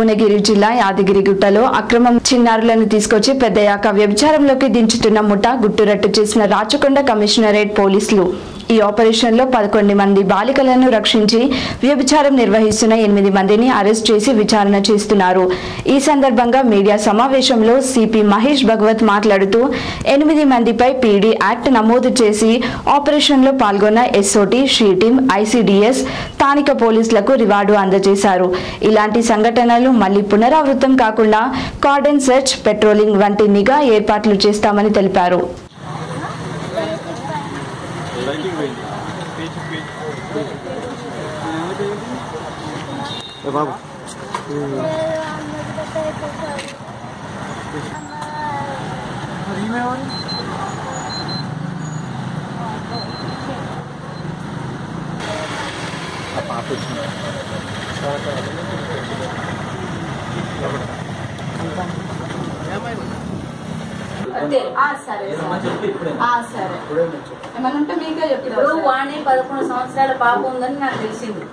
భువనగిరి జిల్లా యాదగిరిగుట్టలో అక్రమం చిన్నారులను తీసుకొచ్చి పెద్దయాక వ్యభిచారంలోకి దించుతున్న ముఠ గుట్టురట్టు చేసిన రాచకొండ కమిషనరేట్ పోలీసులు ఈ ఆపరేషన్ లో పదకొండు మంది బాలికలను రక్షించి వ్యభిచారం నిర్వహిస్తున్న ఎనిమిది మందిని అరెస్ట్ చేసి విచారణ చేస్తున్నారు ఈ సందర్భంగా మీడియా సమావేశంలో సిపి మహేష్ భగవత్ మాట్లాడుతూ ఎనిమిది మందిపై పీడీ యాక్ట్ నమోదు చేసి ఆపరేషన్ లో పాల్గొన్న ఎస్ఓటి షీ టీం ఐసిడిఎస్ స్థానిక పోలీసులకు రివార్డు అందజేశారు ఇలాంటి సంఘటనలు మళ్లీ పునరావృతం కాకుండా కార్డన్ సెర్చ్ పెట్రోలింగ్ వంటి నిఘా ఏర్పాట్లు చేస్తామని తెలిపారు బాబు పాప వచ్చింది అంతే. ఆ, సరే సరే. ఆ, సరే ఏమన్నా ఉంటే మీకే చెప్తాను ఇప్పుడు వాణి పదకొండు సంవత్సరాల పాప ఉందని నాకు తెలిసింది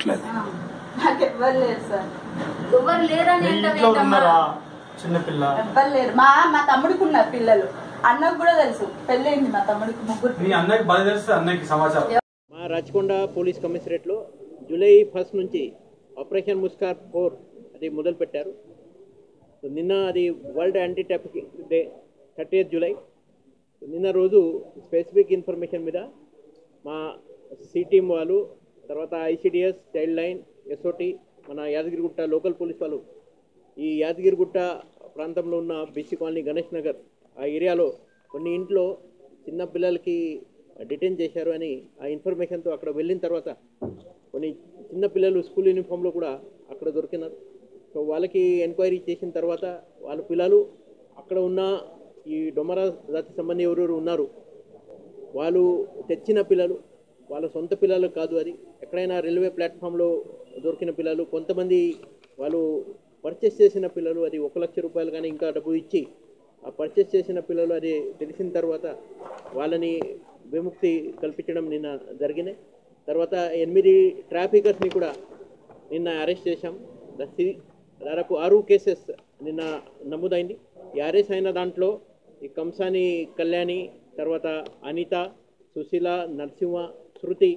నాకు ఎవ్వరు లేరు సార్ ఎవరు లేరని మీ ఏంటో ఇంట్లో ఏంటమ్మా? ఉన్నారా చిన్నపిల్ల ఎవ్వరు లేరు మా మా తమ్ముడికి ఉన్నారు పిల్లలు అన్నకు కూడా తెలుసు పెళ్ళైంది మా తమ్ముడికి ముగ్గురు మీ అన్నకి బాధ తెలిస్తే అన్నకి సమాచారం మా రాచకొండ పోలీస్ కమిషనరేట్లో జూలై ఫస్ట్ నుంచి ఆపరేషన్ ముస్కార్ ఫోర్ అది మొదలుపెట్టారు సో నిన్న అది world anti trafficking day thirty July నిన్న రోజు స్పెసిఫిక్ ఇన్ఫర్మేషన్ మీద మా సి టీమ్ వాళ్ళు తర్వాత ఐసిడిఎస్ చైల్డ్ లైన్ ఎస్ఓటి మన యాదగిరిగుట్ట లోకల్ పోలీస్ వాళ్ళు ఈ యాదగిరిగుట్ట ప్రాంతంలో ఉన్న బీసీ కాలనీ గణేష్ నగర్ ఆ ఏరియాలో కొన్ని ఇంట్లో చిన్న పిల్లలకి డిటైన్ చేశారు అని ఆ ఇన్ఫర్మేషన్తో అక్కడ వెళ్ళిన తర్వాత కొన్ని చిన్న పిల్లలు స్కూల్ యూనిఫామ్లో కూడా అక్కడ దొరికినారు సో వాళ్ళకి ఎంక్వైరీ చేసిన తర్వాత వాళ్ళ పిల్లలు అక్కడ ఉన్న ఈ డొమరా జాతి సంబంధి ఎవరెవరు ఉన్నారు వాళ్ళు తెచ్చిన పిల్లలు వాళ్ళ సొంత పిల్లలు కాదు అది ఎక్కడైనా రైల్వే ప్లాట్ఫామ్లో దొరికిన పిల్లలు కొంతమంది వాళ్ళు పర్చేస్ చేసిన పిల్లలు అది ఒక లక్ష రూపాయలు కానీ ఇంకా డబ్బు ఇచ్చి ఆ పర్చేస్ చేసిన పిల్లలు అది తెలిసిన తర్వాత వాళ్ళని విముక్తి కల్పించడం నిన్న జరిగినాయి తర్వాత ఎనిమిది ట్రాఫికర్స్ని కూడా నిన్న అరెస్ట్ చేశాం దసి- దాదాపు ఆరు కేసెస్ నిన్న నమోదైంది ఈ అరెస్ట్ అయిన దాంట్లో ఈ కంసాని కళ్యాణి తర్వాత అనిత సుశీల నరసింహ శృతి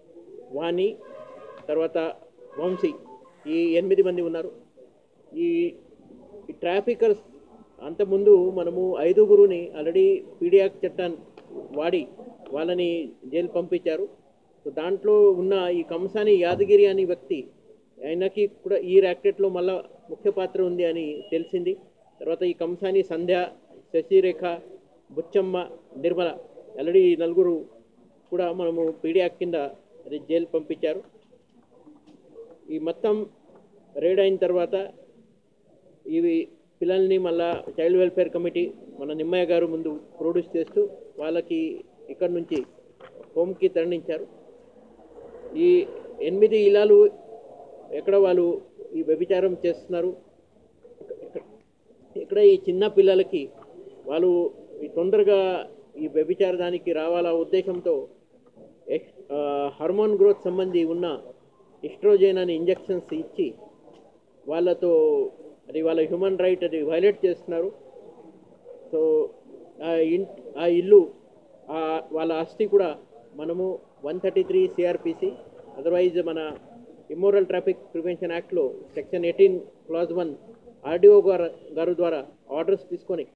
వాణి తర్వాత వంశీ ఈ ఎనిమిది మంది ఉన్నారు ఈ ఈ ట్రాఫికర్స్ అంతకుముందు మనము ఐదుగురుని ఆల్రెడీ పీడియాక్ చట్టాన్ని వాడి వాళ్ళని జైలు పంపించారు సో దాంట్లో ఉన్న ఈ కంసాని యాదగిరి అనే వ్యక్తి ఆయనకి కూడా ఈ ర్యాకెట్లో మళ్ళా ముఖ్య పాత్ర ఉంది అని తెలిసింది తర్వాత ఈ కంసాని సంధ్య శశిరేఖ బుచ్చమ్మ నిర్మల ఆల్రెడీ ఈ నలుగురు కూడా మనము పీడియాక్ కింద అది జైలు పంపించారు ఈ మొత్తం రేడ్ అయిన తర్వాత ఇవి పిల్లల్ని మళ్ళా చైల్డ్ వెల్ఫేర్ కమిటీ మన నిమ్మయ్య గారు ముందు ప్రొడ్యూస్ చేస్తూ వాళ్ళకి ఇక్కడ నుంచి హోమ్కి తరలించారు ఈ ఎనిమిది ఇలాలు ఎక్కడ వాళ్ళు ఈ వ్యభిచారం చేస్తున్నారు ఇక్కడ ఈ చిన్న పిల్లలకి వాళ్ళు ఈ తొందరగా ఈ వ్యభిచారదానికి రావాల ఉద్దేశంతో ఎక్- ఆ, హార్మోన్ గ్రోత్ సంబంధి ఉన్న ఇస్ట్రోజెన్ అనే ఇంజెక్షన్స్ ఇచ్చి వాళ్ళతో అది వాళ్ళ హ్యూమన్ రైట్ అది వైలేట్ చేస్తున్నారు సో ఆ ఇన్ ఆ ఇల్లు ఆ వాళ్ళ ఆస్తి కూడా మనము one thirty three CrPC otherwise మన ఇమ్మోరల్ ట్రాఫిక్ ప్రివెన్షన్ యాక్ట్లో section eighteen clause one RDO garu garu ద్వారా ఆర్డర్స్ తీసుకొని